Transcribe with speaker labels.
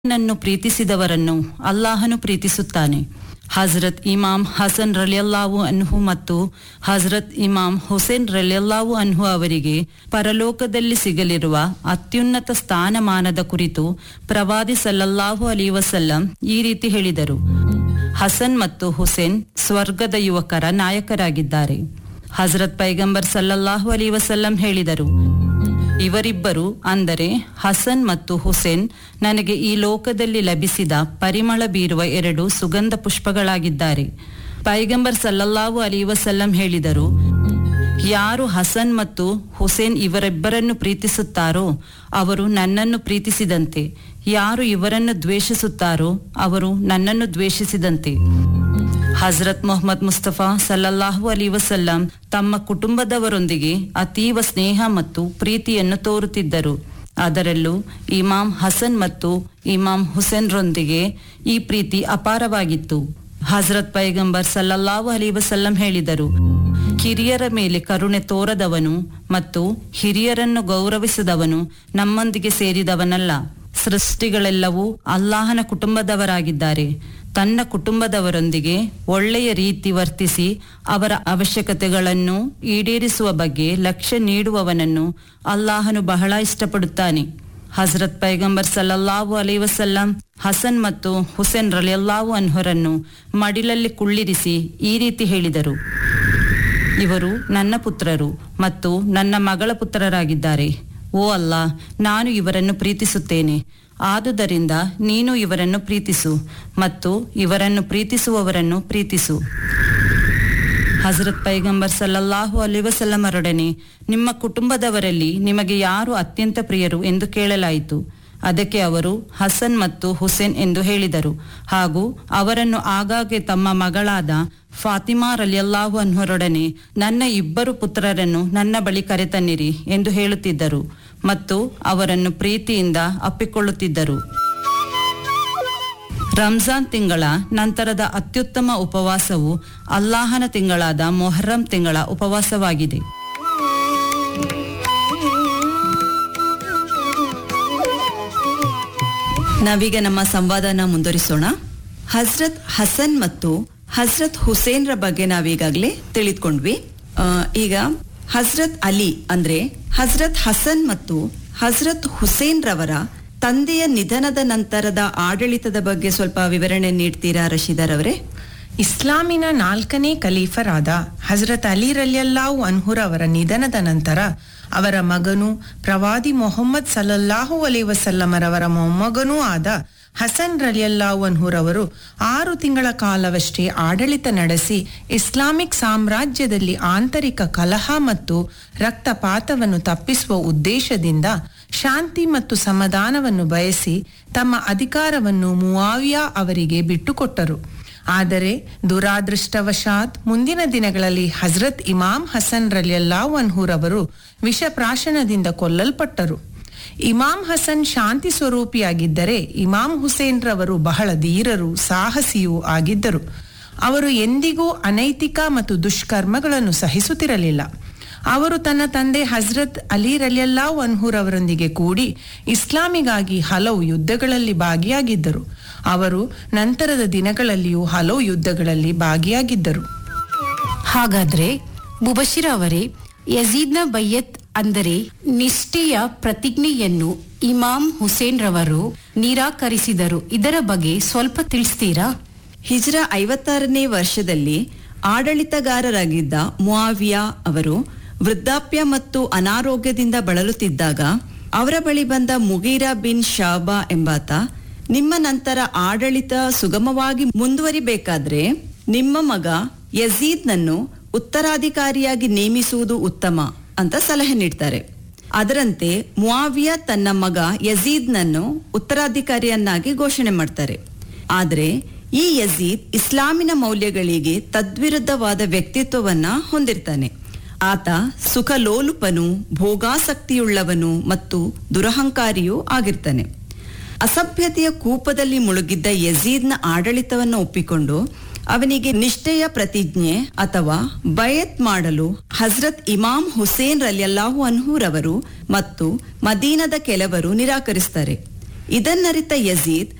Speaker 1: ನನ್ನು ಪ್ರೀತಿಸಿದವರನ್ನು ಅಲ್ಲಾಹನು ಪ್ರೀತಿಸುತ್ತಾನೆ ಹಜರತ್ ಇಮಾಮ್ ಹಸನ್ ರಲಿಯಲ್ಲಾವು ಅನ್ಹು ಮತ್ತು ಹಜರತ್ ಇಮಾಮ್ ಹುಸೇನ್ ರಲಿಯಲ್ಲಾವು ಅನ್ಹು ಅವರಿಗೆ ಪರಲೋಕದಲ್ಲಿ ಸಿಗಲಿರುವ ಅತ್ಯುನ್ನತ ಸ್ಥಾನಮಾನದ ಕುರಿತು ಪ್ರವಾದಿ ಸಲ್ಲಲ್ಲಾಹು ಅಲಿ ವಸಲ್ಲಂ ಈ ರೀತಿ ಹೇಳಿದರು ಹಸನ್ ಮತ್ತು ಹುಸೇನ್ ಸ್ವರ್ಗದ ಯುವಕರ ನಾಯಕರಾಗಿದ್ದಾರೆ ಹಜರತ್ ಪೈಗಂಬರ್ ಸಲ್ಲಲ್ಲಾಹು ಅಲಿ ವಸಲ್ಲಂ ಹೇಳಿದರು ಇವರಿಬ್ಬರು ಅಂದರೆ ಹಸನ್ ಮತ್ತು ಹುಸೇನ್ ನನಗೆ ಈ ಲೋಕದಲ್ಲಿ ಲಭಿಸಿದ ಪರಿಮಳ ಬೀರುವ ಎರಡು ಸುಗಂಧ ಪುಷ್ಪಗಳಾಗಿದ್ದಾರೆ ಪೈಗಂಬರ್ ಸಲ್ಲಲ್ಲಾಹು ಅಲಿ ವಸಲ್ಲಂ ಹೇಳಿದರು ಯಾರು ಹಸನ್ ಮತ್ತು ಹುಸೇನ್ ಇವರಿಬ್ಬರನ್ನು ಪ್ರೀತಿಸುತ್ತಾರೋ ಅವರು ನನ್ನನ್ನು ಪ್ರೀತಿಸಿದಂತೆ ಯಾರು ಇವರನ್ನು ದ್ವೇಷಿಸುತ್ತಾರೋ ಅವರು ನನ್ನನ್ನು ದ್ವೇಷಿಸಿದಂತೆ ಹಜರತ್ ಮೊಹಮ್ಮದ್ ಮುಸ್ತಫಾ ಸಲ್ಲಲ್ಲಾಹು ಅಲಿ ವಸಲ್ಲಂ ತಮ್ಮ ಕುಟುಂಬದವರೊಂದಿಗೆ ಅತೀವ ಸ್ನೇಹ ಮತ್ತು ಪ್ರೀತಿಯನ್ನು ತೋರುತ್ತಿದ್ದರು ಅದರಲ್ಲೂ ಇಮಾಮ್ ಹಸನ್ ಮತ್ತು ಇಮಾಮ್ ಹುಸೇನ್ರೊಂದಿಗೆ ಈ ಪ್ರೀತಿ ಅಪಾರವಾಗಿತ್ತು ಹಜರತ್ ಪೈಗಂಬರ್ ಸಲ್ಲಲ್ಲಾಹು ಅಲಿ ವಸಲ್ಲಂ ಹೇಳಿದರು ಕಿರಿಯರ ಮೇಲೆ ಕರುಣೆ ತೋರದವನು ಮತ್ತು ಹಿರಿಯರನ್ನು ಗೌರವಿಸದವನು ನಮ್ಮೊಂದಿಗೆ ಸೇರಿದವನಲ್ಲ ಸೃಷ್ಟಿಗಳೆಲ್ಲವೂ ಅಲ್ಲಾಹನ ಕುಟುಂಬದವರಾಗಿದ್ದಾರೆ ತನ್ನ ಕುಟುಂಬದವರೊಂದಿಗೆ ಒಳ್ಳೆಯ ರೀತಿ ವರ್ತಿಸಿ ಅವರ ಅವಶ್ಯಕತೆಗಳನ್ನು ಈಡೇರಿಸುವ ಬಗ್ಗೆ ಲಕ್ಷ್ಯ ನೀಡುವವನನ್ನು ಅಲ್ಲಾಹನು ಬಹಳ ಇಷ್ಟಪಡುತ್ತಾನೆ ಹಜರತ್ ಪೈಗಂಬರ್ ಸಲ್ಲಲ್ಲಾಹು ಅಲೈ ವಸಲ್ಲಂ ಹಸನ್ ಮತ್ತು ಹುಸೇನ್ ರಲಿಯಲ್ಲಾಹು ಅನ್ಹರನ್ನು ಮಡಿಲಲ್ಲಿ ಕುಳ್ಳಿರಿಸಿ ಈ ರೀತಿ ಹೇಳಿದರು ಇವರು ನನ್ನ ಪುತ್ರರು ಮತ್ತು ನನ್ನ ಮಗಳ ಪುತ್ರರಾಗಿದ್ದಾರೆ ಓ ಅಲ್ಲ ನಾನು ಇವರನ್ನು ಪ್ರೀತಿಸುತ್ತೇನೆ ಆದುದರಿಂದ ನೀನು ಇವರನ್ನು ಪ್ರೀತಿಸು ಮತ್ತು ಇವರನ್ನು ಪ್ರೀತಿಸುವವರನ್ನು ಪ್ರೀತಿಸು ಹಜರತ್ ಪೈಗಂಬರ್ ಸಲ್ಲಲ್ಲಾಹು ಅಲಿ ವಸಲ್ಲಮರೊಡನೆ ನಿಮ್ಮ ಕುಟುಂಬದವರಲ್ಲಿ ನಿಮಗೆ ಯಾರು ಅತ್ಯಂತ ಪ್ರಿಯರು ಎಂದು ಕೇಳಲಾಯಿತು ಅದಕ್ಕೆ ಅವರು ಹಸನ್ ಮತ್ತು ಹುಸೇನ್ ಎಂದು ಹೇಳಿದರು ಹಾಗೂ ಅವರನ್ನು ಆಗಾಗ್ಗೆ ತಮ್ಮ ಮಗಳಾದ ಫಾತಿಮಾ ರಲಿಯಲ್ಲಾಹು ಅನ್ಹರೊಡನೆ ನನ್ನ ಇಬ್ಬರು ಪುತ್ರರನ್ನು ನನ್ನ ಬಳಿ ಕರೆತನ್ನಿರಿ ಎಂದು ಹೇಳುತ್ತಿದ್ದರು ಮತ್ತು ಅವರನ್ನು ಪ್ರೀತಿಯಿಂದ ಅಪ್ಪಿಕೊಳ್ಳುತ್ತಿದ್ದರು ರಂಜಾನ್ ತಿಂಗಳ ನಂತರದ ಅತ್ಯುತ್ತಮ ಉಪವಾಸವು ಅಲ್ಲಾಹನ ತಿಂಗಳಾದ ಮೊಹರ್ರಂ ತಿಂಗಳ ಉಪವಾಸವಾಗಿದೆ ನಾವೀಗ ನಮ್ಮ ಸಂವಾದನ ಮುಂದುವರಿಸೋಣ ಹಜ್ರತ್ ಹಸನ್ ಮತ್ತು ಹಜ್ರತ್ ಹುಸೇನ್ರ ಬಗ್ಗೆ ನಾವೀಗಾಗಲೇ ತಿಳಿದುಕೊಂಡ್ವಿ ಆ, ಈಗ ಹಜ್ರತ್ ಅಲಿ ಅಂದ್ರೆ ಹಜ್ರತ್ ಹಸನ್ ಮತ್ತು ಹಜ್ರತ್ ಹುಸೇನ್ ರವರ ತಂದೆಯ ನಿಧನದ ನಂತರದ ಆಡಳಿತದ ಬಗ್ಗೆ ಸ್ವಲ್ಪ ವಿವರಣೆ ನೀಡ್ತೀರಾ ರಶೀದರ್ ಅವರೇ
Speaker 2: ಇಸ್ಲಾಮಿನ ನಾಲ್ಕನೇ ಖಲೀಫರಾದ ಹಜರತ್ ಅಲಿ ರಲಿಯಲ್ಲಾಹು ಅನ್ಹುರ್ ಅವರ ನಿಧನದ ನಂತರ ಅವರ ಮಗನು ಪ್ರವಾದಿ ಮೊಹಮ್ಮದ್ ಸಲ್ಲಲ್ಲಾಹು ಅಲಿ ವಸಲ್ಲಮರವರ ಮೊಮ್ಮಗನೂ ಆದ ಹಸನ್ ರಲಿಯಲ್ಲಾಹು ಅನ್ಹುರ್ ಅವರು ಆರು ತಿಂಗಳ ಕಾಲವಷ್ಟೇ ಆಡಳಿತ ನಡೆಸಿ ಇಸ್ಲಾಮಿಕ್ ಸಾಮ್ರಾಜ್ಯದಲ್ಲಿ ಆಂತರಿಕ ಕಲಹ ಮತ್ತು ರಕ್ತಪಾತವನ್ನು ತಪ್ಪಿಸುವ ಉದ್ದೇಶದಿಂದ ಶಾಂತಿ ಮತ್ತು ಸಮಾಧಾನವನ್ನು ಬಯಸಿ ತಮ್ಮ ಅಧಿಕಾರವನ್ನು ಮುವಾವಿಯಾ ಅವರಿಗೆ ಬಿಟ್ಟುಕೊಟ್ಟರು ಆದರೆ ದುರಾದೃಷ್ಟವಶಾತ್ ಮುಂದಿನ ದಿನಗಳಲ್ಲಿ ಹಜರತ್ ಇಮಾಮ್ ಹಸನ್ ರಲಿಯಲ್ಲಾಹು ಅನ್ಹೂರ್ ಅವರು ವಿಷಪ್ರಾಶನದಿಂದ ಕೊಲ್ಲಲ್ಪಟ್ಟರು ಇಮಾಮ್ ಹಸನ್ ಶಾಂತಿ ಸ್ವರೂಪಿಯಾಗಿದ್ದರೆ ಇಮಾಮ್ ಹುಸೇನ್ ರವರು ಬಹಳ ಧೀರರು ಸಾಹಸಿಯೂ ಆಗಿದ್ದರು ಅವರು ಎಂದಿಗೂ ಅನೈತಿಕ ಮತ್ತು ದುಷ್ಕರ್ಮಗಳನ್ನು ಸಹಿಸುತ್ತಿರಲಿಲ್ಲ ಅವರು ತನ್ನ ತಂದೆ ಹಜ್ರತ್ ಅಲಿ ರಲಿಯಲ್ಲಾಹು ಅನ್ಹೂರ್ ಅವರೊಂದಿಗೆ ಕೂಡಿ ಇಸ್ಲಾಮಿಗಾಗಿ ಹಲವು ಯುದ್ಧಗಳಲ್ಲಿ ಭಾಗಿಯಾಗಿದ್ದರು ಅವರು ನಂತರದ ದಿನಗಳಲ್ಲಿಯೂ ಹಲವು ಯುದ್ಧಗಳಲ್ಲಿ ಭಾಗಿಯಾಗಿದ್ದರು
Speaker 3: ಹಾಗಾದ್ರೆ ಮುಬಶಿರ ಅವರೇ ಯಜೀದ್ನ ಬಯ್ಯತ್ ಅಂದರೆ ನಿಷ್ಠೆಯ ಪ್ರತಿಜ್ಞೆಯನ್ನು ಇಮಾಮ್ ಹುಸೇನ್ ರವರು ನಿರಾಕರಿಸಿದರು ಇದರ ಬಗ್ಗೆ ಸ್ವಲ್ಪ ತಿಳಿಸ್ತೀರಾ
Speaker 1: ಹಿಜ್ರ ಐವತ್ತಾರನೇ ವರ್ಷದಲ್ಲಿ ಆಡಳಿತಗಾರರಾಗಿದ್ದ ಮುಆವಿಯಾ ಅವರು ವೃದ್ಧಾಪ್ಯ ಮತ್ತು ಅನಾರೋಗ್ಯದಿಂದ ಬಳಲುತ್ತಿದ್ದಾಗ ಅವರ ಬಳಿ ಬಂದ ಮುಗೀರಾ ಬಿನ್ ಶಾಬಾ ಎಂಬಾತ ನಿಮ್ಮ ನಂತರ ಆಡಳಿತ ಸುಗಮವಾಗಿ ಮುಂದುವರಿಬೇಕಾದ್ರೆ ನಿಮ್ಮ ಮಗ ಯಜೀದ್ನನ್ನು ಉತ್ತರಾಧಿಕಾರಿಯಾಗಿ ನೇಮಿಸುವುದು ಉತ್ತಮ ಅಂತ ಸಲಹೆ ನೀಡ್ತಾರೆ ಅದರಂತೆ ಮುಆವಿಯಾ ತನ್ನ ಮಗ ಯಜೀದ್ನನ್ನು ಉತ್ತರಾಧಿಕಾರಿಯನ್ನಾಗಿ ಘೋಷಣೆ ಮಾಡ್ತಾರೆ ಆದರೆ ಈ ಯಜೀದ್ ಇಸ್ಲಾಮಿನ ಮೌಲ್ಯಗಳಿಗೆ ತದ್ವಿರುದ್ಧವಾದ ವ್ಯಕ್ತಿತ್ವವನ್ನ ಹೊಂದಿರ್ತಾನೆ ಆತ ಸುಖಲೋಲುಪನು ಭೋಗಾಸಕ್ತಿಯುಳ್ಳವನು ಮತ್ತು ದುರಹಂಕಾರಿಯೂ ಆಗಿರ್ತಾನೆ ಅಸಭ್ಯತೆಯ ಕೂಪದಲ್ಲಿ ಮುಳುಗಿದ್ದ ಯಜೀದ್ನ ಆಡಳಿತವನ್ನು ಒಪ್ಪಿಕೊಂಡು ಅವನಿಗೆ ನಿಷ್ಠೆಯ ಪ್ರತಿಜ್ಞೆ ಅಥವಾ ಬಯತ್ ಮಾಡಲು ಹಜ್ರತ್ ಇಮಾಮ್ ಹುಸೇನ್ ರಲಿಯಲ್ಲಾಹು ಅನ್ಹೂರ್ ಅವರು ಮತ್ತು ಮದೀನದ ಕೆಲವರು ನಿರಾಕರಿಸ್ತಾರೆ ಇದನ್ನರಿತ ಯಜೀದ್